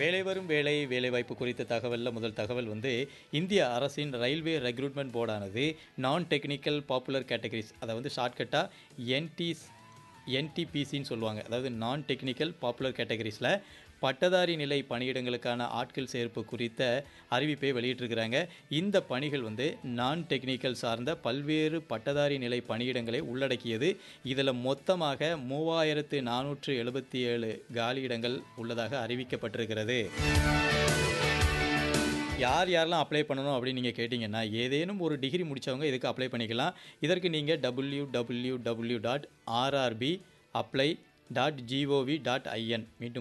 வேலை வரும் வேலை வேலைவாய்ப்பு குறித்த தகவலில் முதல் தகவல் வந்து இந்திய அரசின் ரயில்வே ரெக்ரூட்மெண்ட் போர்டானது நான் டெக்னிக்கல் பாப்புலர் கேட்டகரிஸ் அதை வந்து ஷார்ட்கட்டாக என்டிஸ் என்டிபிசின்னு சொல்லுவாங்க அதாவது நான் டெக்னிக்கல் பாப்புலர் கேட்டகரிஸில் பட்டதாரி நிலை பணியிடங்களுக்கான ஆட்கள் சேர்ப்பு குறித்த அறிவிப்பை வெளியிட்டிருக்கிறாங்க இந்த பணிகள் வந்து நான் டெக்னிக்கல் சார்ந்த பல்வேறு பட்டதாரி நிலை பணியிடங்களை உள்ளடக்கியது இதில் மொத்தமாக மூவாயிரத்து நானூற்று எழுபத்தி ஏழு காலியிடங்கள் உள்ளதாக அறிவிக்கப்பட்டிருக்கிறது யார் யாரெல்லாம் அப்ளை பண்ணணும் அப்படின்னு நீங்கள் கேட்டிங்கன்னா ஏதேனும் ஒரு டிகிரி முடித்தவங்க இதுக்கு அப்ளை பண்ணிக்கலாம் இதற்கு நீங்கள் W W W dot RRB apply dot GOV dot IN மீண்டும்